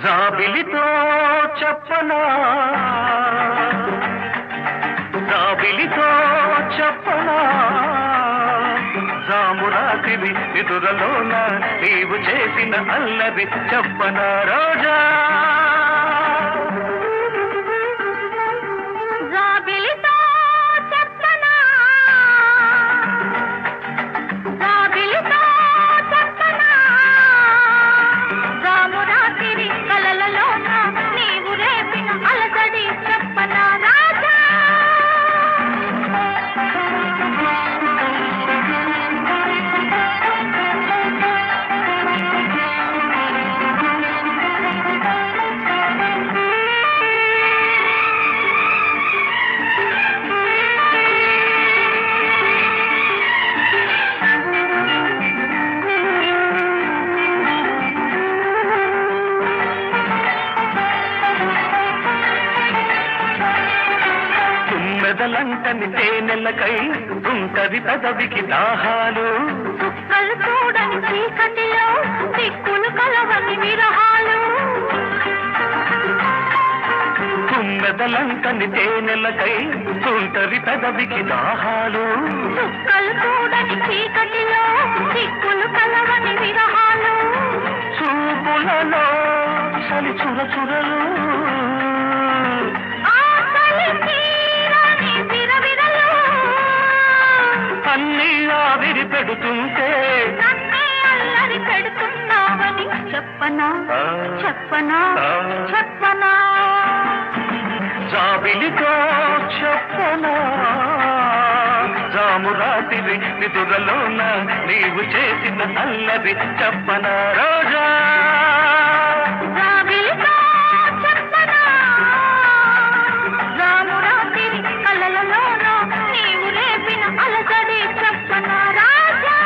జాబిలితో చెప్పనా జాబిలితో చెప్పనా జామురాతివి ఎదురలోన నీవు చేసిన అల్లరి చెప్పనా రోజా జాబిలితో చెప్పనా జాబిలితో చెప్పనా జామురాతిరి కలలలోన నీవు రేపిన అలసడి చెప్పనా రాజా తుమ్మెదలంటని తేనెలకై ఉంటది పెదవికి దాహాలు చుక్కలు చూడని చీకటిలో దిక్కులు కలవని విరహాలు తుమ్మెదలంటని తేనెలకై ఉంటది పెదవికి దాహాలు చుక్కలు చూడని చీకటిలో దిక్కులు కలవని విరహాలు చూపులలో చలి చుర చురలు ఆకలి తీరని విరవిరలు అన్నీ ఆవిరి పెడుతుంటే నన్నే అల్లరి పెడుతున్నావని చెప్పనా ఆ, చెప్పనా ఆ. చెప్పనా జాబిలితో చెప్పనా జామురాతిరి నిదురలోన నీవు చేసిన అల్లరి చెప్పనా రోజా జాబిలితో చెప్పనా రామురాతిరి కలలలోన నీవు రేపిన అలసడి చెప్పనా రాజా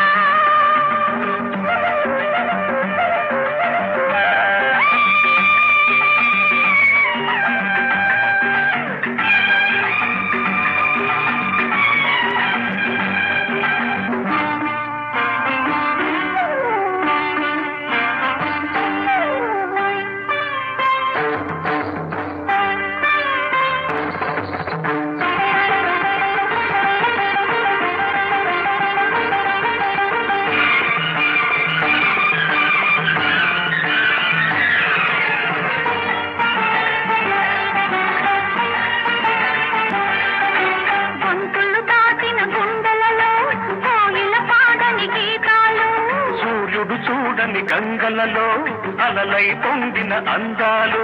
గొంతులు దాటిన గుండెలలో కోయిల పాడని గీతాలు సూర్యుడు చూడని గంగలలో అలలై పొందిన అందాలు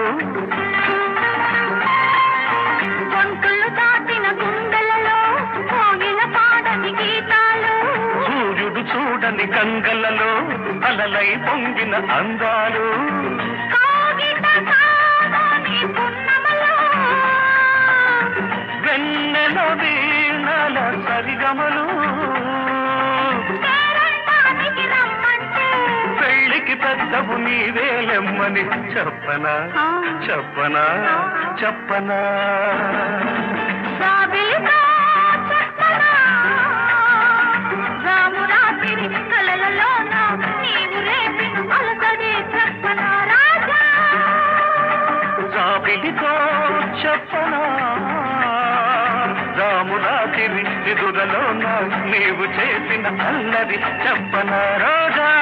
గొంతులు దాటిన గుండెలలో కోయిల పాడని గీతాలు సూర్యుడు చూడని గంగలలో అలలై పొంగిన అందాలు కాగిత కాదని పున్నమలో వెన్నెల వీణల సరిగమలు పేరంటానికి రమ్మంటే పెళ్లికి పెద్దవు నీవేలెమ్మని చెప్పనా ఆ. చెప్పనా చెప్పనా జాబిలితో చెప్పనా రామురాతిరి కలలలోన నీవు రేపిన అలసడి చెప్పనా రాజా జాబిలితో చెప్పనా రామురాతిరి నిదురలోన నీవు చేసిన అల్లరి చెప్పనా రోజా